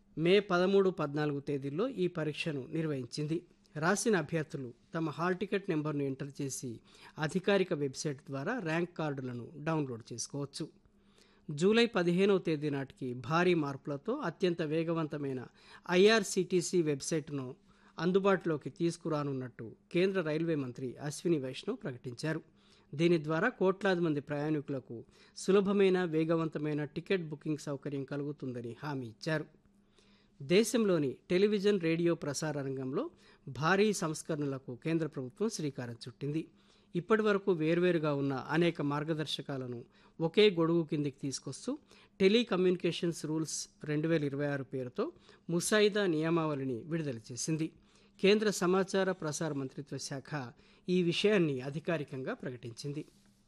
మే పదమూడు పద్నాలుగు తేదీల్లో ఈ పరీక్షను నిర్వహించింది రాసిన అభ్యర్థులు తమ హాల్ టికెట్ నెంబర్ను ఎంటర్ చేసి అధికారిక వెబ్సైట్ ద్వారా ర్యాంక్ కార్డులను డౌన్లోడ్ చేసుకోవచ్చు జూలై పదిహేనవ తేదీ నాటికి భారీ మార్పులతో అత్యంత వేగవంతమైన ఐఆర్సిటీసీ వెబ్సైట్ను అందుబాటులోకి తీసుకురానున్నట్టు కేంద్ర రైల్వే మంత్రి అశ్విని వైష్ణవ్ ప్రకటించారు దీని ద్వారా కోట్లాది మంది ప్రయాణికులకు సులభమైన వేగవంతమైన టికెట్ బుకింగ్ సౌకర్యం కలుగుతుందని హామీ ఇచ్చారు దేశంలోని టెలివిజన్ రేడియో ప్రసార రంగంలో భారీ సంస్కరణలకు కేంద్ర ప్రభుత్వం శ్రీకారం చుట్టింది ఇప్పటి వరకు వేర్వేరుగా ఉన్న అనేక మార్గదర్శకాలను ఒకే గొడుగు కిందికి తీసుకొస్తూ టెలికమ్యూనికేషన్స్ రూల్స్ రెండు వేల ఇరవై ఆరు పేరుతో ముసాయిదా నియమావళిని విడుదల చేసింది కేంద్ర సమాచార ప్రసార మంత్రిత్వ శాఖ ఈ విషయాన్ని అధికారికంగా ప్రకటించింది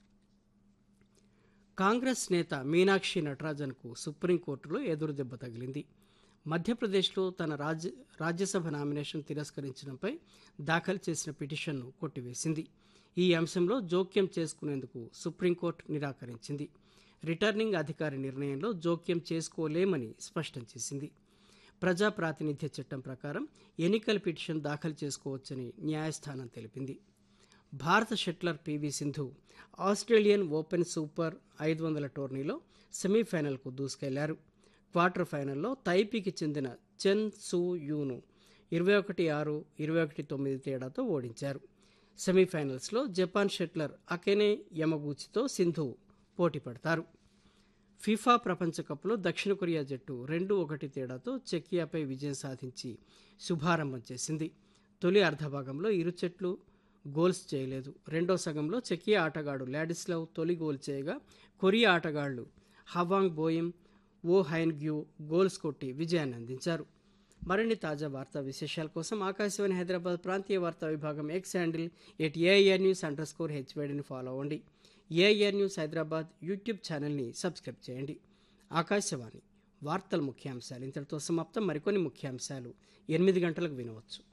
కాంగ్రెస్ నేత మీనాక్షి నటరాజన్కు సుప్రీంకోర్టులో ఎదురుదెబ్బ తగిలింది మధ్యప్రదేశ్లో తన రాజ్య రాజ్యసభ నామినేషన్ తిరస్కరించడంపై దాఖలు చేసిన పిటిషన్ను కొట్టివేసింది ఈ అంశంలో జోక్యం చేసుకునేందుకు సుప్రీంకోర్టు నిరాకరించింది రిటర్నింగ్ అధికారి నిర్ణయంలో జోక్యం చేసుకోలేమని స్పష్టం చేసింది ప్రజా ప్రాతినిధ్య చట్టం ప్రకారం ఎన్నికల పిటిషన్ దాఖలు చేసుకోవచ్చని న్యాయస్థానం తెలిపింది భారత shuttler PV Sindhu Australian open super ఐదు వందల టోర్నీలో సెమీఫైనల్కు దూసుకెళ్లారు క్వార్టర్ ఫైనల్లో తైపీకి చెందిన చెన్ సూ యూను ఇరవై ఒకటి ఆరు ఇరవై ఒకటి తొమ్మిది తేడాతో ఓడించారు సెమీఫైనల్స్లో జపాన్ షట్లర్ అకెనే యమగూచితో సింధు పోటీ పడతారు ఫిఫా ప్రపంచ కప్లో దక్షిణ కొరియా జట్టు రెండు ఒకటి తేడాతో చెకియాపై విజయం సాధించి శుభారంభం చేసింది తొలి అర్ధభాగంలో ఇరు జట్లు గోల్స్ చేయలేదు రెండో సగంలో చెకియా ఆటగాడు లాడిస్లవ్ తొలి గోల్ చేయగా కొరియా ఆటగాళ్లు హవాంగ్ బోయిం ఓ హైన్ గ్యూ గోల్స్ కొట్టి విజయాన్ని అందించారు మరిన్ని తాజా వార్తా విశేషాల కోసం ఆకాశవాణి హైదరాబాద్ ప్రాంతీయ వార్తా విభాగం X handle at AIR news underscore స్కోర్ హెచ్వేడిని ఫాలో అవ్వండి ఏఐఆర్ న్యూస్ హైదరాబాద్ యూట్యూబ్ ఛానల్ని సబ్స్క్రైబ్ చేయండి ఆకాశవాణి వార్తల ముఖ్యాంశాలు ఇంతటితో సమాప్తం మరికొన్ని ముఖ్యాంశాలు ఎనిమిది గంటలకు వినవచ్చు